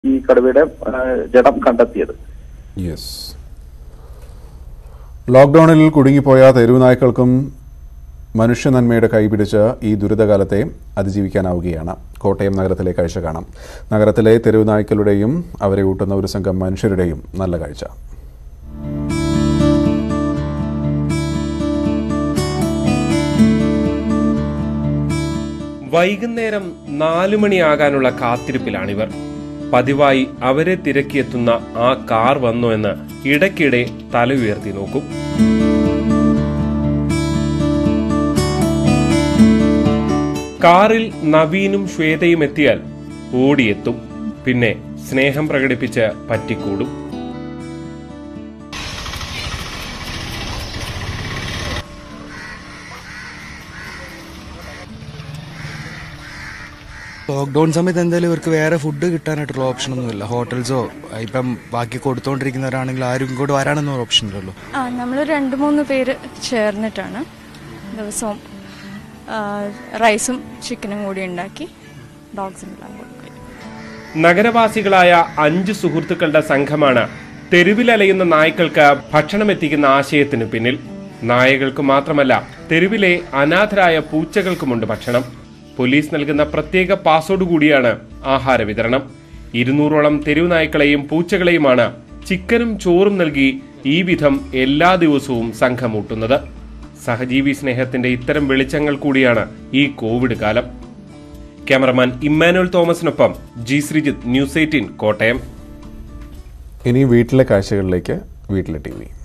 ഈ കടുവയുടെ ആ, ജഡം കണ്ടെത്തിയത് യെസ് ലോക്ക്ഡൌണിൽ കുടുങ്ങിപ്പോയ തെരുവുനായ്ക്കൾക്കും മനുഷ്യനന്മയുടെ കൈപിടിച്ച് ഈ ദുരിതകാലത്തെ അതിജീവിക്കാനാവുകയാണ് കോട്ടയം നഗരത്തിലെ കാഴ്ച കാണാം നഗരത്തിലെ തെരുവുനായ്ക്കളുടെയും അവരെ ഊട്ടുന്ന ഒരു സംഘം മനുഷ്യരുടെയും നല്ല കാഴ്ച വൈകുന്നേരം നാലു മണിയാകാനുള്ള കാത്തിരിപ്പിലാണിവർ പതിവായി അവരെ തിരക്കിയെത്തുന്ന ആ കാർ വന്നോ എന്ന് ഇടയ്ക്കിടെ തല ഉയർത്തി നോക്കും കാറിൽ നവീനും ശ്വേതയും എത്തിയാൽ ഓടിയെത്തും പിന്നെ സ്നേഹം പ്രകടിപ്പിച്ച് പറ്റിക്കൂടും ലോക്ക്ഡൗൺ സമയത്ത് എന്തായാലും ഇവർക്ക് വേറെ ഫുഡ് കിട്ടാനായിട്ടുള്ള ഓപ്ഷൻ ഒന്നുമില്ല ഹോട്ടൽസോ ഇപ്പം ബാക്കി കൊടുത്തോണ്ടിരിക്കുന്നവരാണെങ്കിൽ ആരും ഇങ്ങോട്ട് വരാനൊന്നും ഒരു ഓപ്ഷൻ ഇല്ലല്ലോ ആ നമ്മൾ രണ്ട് മൂന്ന് പേര് ചേർന്നിട്ടാണ് ദിവസവും ആ, റൈസും ചിക്കനും കൂടി ഉണ്ടാക്കി ഡോഗ്സിനെല്ലാം കൊടുക്കുക നഗരവാസികളായ അഞ്ച് സുഹൃത്തുക്കളുടെ സംഘമാണ് തെരുവിലലയുന്ന നായ്ക്കൾക്ക് ഭക്ഷണം എത്തിക്കുന്ന ആശയത്തിന് പിന്നിൽ നായകൾക്ക് മാത്രമല്ല തെരുവിലെ അനാഥരായ പൂച്ചകൾക്കുമുണ്ട് ഭക്ഷണം പോലീസ് നൽകുന്ന പ്രത്യേക പാസ്വേഡ് കൂടിയാണ് ആഹാര വിതരണം ഇരുന്നൂറോളം തെരുവ് നായ്ക്കളെയും പൂച്ചകളെയുമാണ് ചിക്കനും ചോറും നൽകി ഈ വിധം എല്ലാ ദിവസവും സംഘം ഊട്ടുന്നത് സഹജീവി സ്നേഹത്തിന്റെ ഇത്തരം വെളിച്ചങ്ങൾ കൂടിയാണ് ഈ കോവിഡ് കാലം ക്യാമറമാൻ ഇമ്മാനുവൽ തോമസിനൊപ്പം G Sreejith news eighteen Kottayam ഇനി വീട്ടിലെ കാഴ്ചകളിലേക്ക് വീട്ടിലെ ടി വി